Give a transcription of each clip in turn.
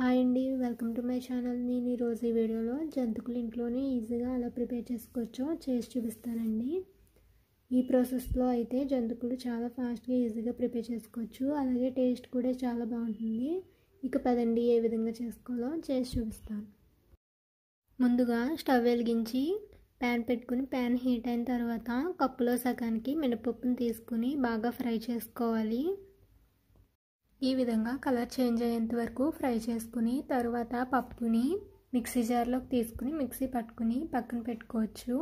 hi అండి welcome to my channel నేను ఈరోజు ఈ వీడియోలో జంతుకులు ఇంట్లోనే ఈజీగా ఎలా ప్రిపేర్ చేసుకోవచ్చో చేసి చూపిస్తానండి ఈ ప్రాసెస్లో అయితే జంతుకులు చాలా ఫాస్ట్గా ఈజీగా ప్రిపేర్ చేసుకోవచ్చు అలాగే టేస్ట్ కూడా చాలా బాగుంటుంది ఇక పదండి ఏ విధంగా చేసుకోవాలో చేసి చూపిస్తాను ముందుగా స్టవ్ వెలిగించి ప్యాన్ పెట్టుకుని ప్యాన్ హీట్ అయిన తర్వాత కప్పులో సగానికి మినపప్పును తీసుకుని బాగా ఫ్రై చేసుకోవాలి ఈ విధంగా కలర్ చేంజ్ అయ్యేంత వరకు ఫ్రై చేసుకుని తర్వాత పప్పుని మిక్సీ జార్లోకి తీసుకుని మిక్సీ పట్టుకుని పక్కన పెట్టుకోవచ్చు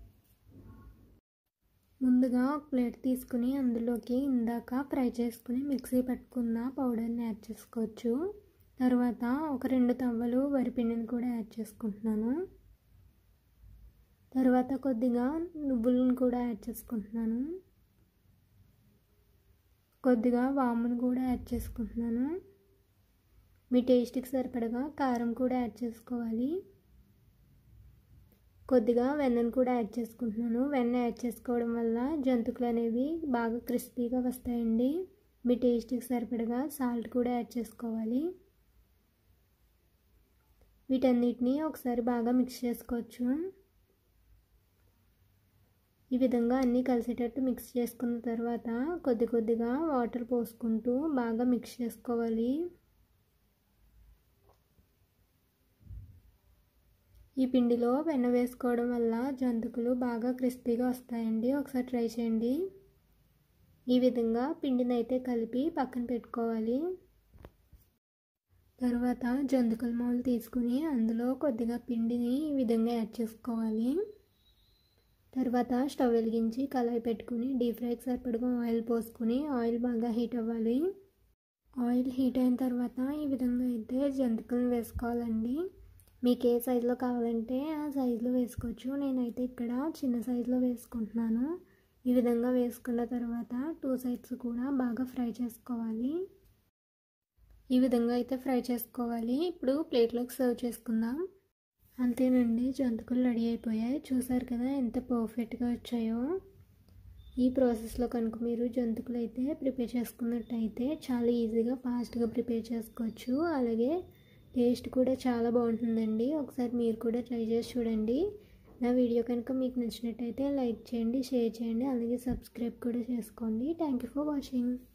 ముందుగా ఒక ప్లేట్ తీసుకుని అందులోకి ఇందాక ఫ్రై చేసుకుని మిక్సీ పట్టుకున్న పౌడర్ని యాడ్ చేసుకోవచ్చు తర్వాత ఒక రెండు తవ్వలు వరిపిండిని కూడా యాడ్ చేసుకుంటున్నాను తర్వాత కొద్దిగా నువ్వులను కూడా యాడ్ చేసుకుంటున్నాను కొద్దిగా వామును కూడా యాడ్ చేసుకుంటున్నాను మీ టేస్ట్కి సరిపడగా కారం కూడా యాడ్ చేసుకోవాలి కొద్దిగా వెన్నను కూడా యాడ్ చేసుకుంటున్నాను వెన్న యాడ్ చేసుకోవడం వల్ల జంతుకులు అనేవి బాగా క్రిస్పీగా వస్తాయండి మీ టేస్ట్కి సరిపడగా సాల్ట్ కూడా యాడ్ చేసుకోవాలి వీటన్నిటిని ఒకసారి బాగా మిక్స్ చేసుకోవచ్చు ఈ విధంగా అన్నీ కలిసేటట్టు మిక్స్ చేసుకున్న తర్వాత కొద్ది కొద్దిగా వాటర్ పోసుకుంటూ బాగా మిక్స్ చేసుకోవాలి ఈ పిండిలో వెన్న వేసుకోవడం వల్ల జంతుకులు బాగా క్రిస్పీగా వస్తాయండి ఒకసారి ట్రై చేయండి ఈ విధంగా పిండిని అయితే కలిపి పక్కన పెట్టుకోవాలి తర్వాత జంతుకుల మాలు తీసుకుని అందులో కొద్దిగా పిండిని ఈ విధంగా యాడ్ చేసుకోవాలి తర్వాత స్టవ్ వెలిగించి కళాయి పెట్టుకుని డీప్ ఫ్రైకి సరిపడగా ఆయిల్ పోసుకుని ఆయిల్ బాగా హీట్ అవ్వాలి ఆయిల్ హీట్ అయిన తర్వాత ఈ విధంగా అయితే జంతికలను వేసుకోవాలండి మీకు ఏ సైజులో కావాలంటే ఆ సైజులో వేసుకోవచ్చు నేనైతే ఇక్కడ చిన్న సైజులో వేసుకుంటున్నాను ఈ విధంగా వేసుకున్న తర్వాత టూ సైడ్స్ కూడా బాగా ఫ్రై చేసుకోవాలి ఈ విధంగా అయితే ఫ్రై చేసుకోవాలి ఇప్పుడు ప్లేట్లోకి సర్వ్ చేసుకుందాం అంతేనండి జంతుకులు రెడీ అయిపోయాయి చూసారు కదా ఎంత పర్ఫెక్ట్గా వచ్చాయో ఈ ప్రాసెస్లో కనుక మీరు జంతుకులు అయితే ప్రిపేర్ చేసుకున్నట్టయితే చాలా ఈజీగా ఫాస్ట్గా ప్రిపేర్ చేసుకోవచ్చు అలాగే టేస్ట్ కూడా చాలా బాగుంటుందండి ఒకసారి మీరు కూడా ట్రై చేసి చూడండి నా వీడియో కనుక మీకు నచ్చినట్టయితే లైక్ చేయండి షేర్ చేయండి అలాగే సబ్స్క్రైబ్ కూడా చేసుకోండి థ్యాంక్ యూ ఫర్ వాచింగ్